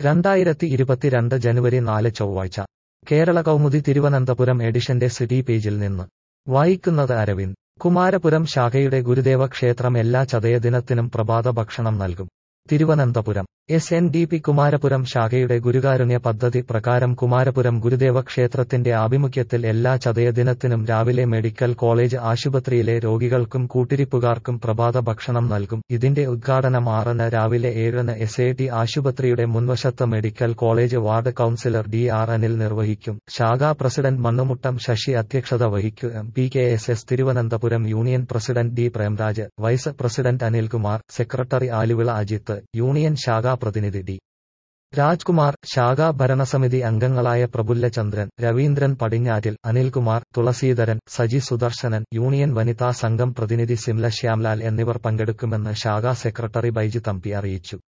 രണ്ടായിരത്തി ഇരുപത്തിരണ്ട് ജനുവരി നാല് ചൊവ്വാഴ്ച കേരള കൗമുദി തിരുവനന്തപുരം എഡിഷന്റെ സിറ്റി പേജിൽ നിന്ന് വായിക്കുന്നത് അരവിന്ദ് കുമാരപുരം ശാഖയുടെ ഗുരുദേവ ക്ഷേത്രം എല്ലാ ചതയ ദിനത്തിനും പ്രഭാത ഭക്ഷണം നൽകും Thiruvananthapuram S N D P Kumarapuram ശാഖയുടെ ഗുരുകാരുണ്യ പദ്ധതി പ്രകാരം കുമാരപുരം ഗുരുദേവ ക്ഷേത്രത്തിന്റെ ആഭിമുഖ്യത്തിൽ എല്ലാ ചതയ ദിനത്തിനും രാവിലെ മെഡിക്കൽ കോളേജ് ആശുപത്രിയിലെ രോഗികൾക്കും കൂട്ടിരിപ്പുകാർക്കും പ്രഭാത ഭക്ഷണം നൽകും ഇതിന്റെ ഉദ്ഘാടനം ആറിന് രാവിലെ ഏഴിന് എസ് എ ടി ആശുപത്രിയുടെ മുൻവശത്ത് medical college ward councillor D R Anil നിർവഹിക്കും ശാഖാ പ്രസിഡന്റ് മണ്ണുമുട്ടം ശശി അധ്യക്ഷത വഹിക്കും P K S S Thiruvananthapuram union president D Premraj vice president Anilkumar secretary Aluvila Ajith union ശാഖാ പ്രതിനിധി ഡി രാജ്കുമാർ ശാഖാ ഭരണസമിതി അംഗങ്ങളായ പ്രഫുല്ലചന്ദ്രൻ രവീന്ദ്രൻ പടിഞ്ഞാറ്റിൽ അനിൽകുമാർ തുളസീധരൻ സജി സുദർശനൻ യൂണിയൻ വനിതാ സംഘം പ്രതിനിധി സിംല ശ്യാംലാൽ എന്നിവർ പങ്കെടുക്കുമെന്ന് ശാഖാ സെക്രട്ടറി ബൈജു തമ്പി അറിയിച്ചു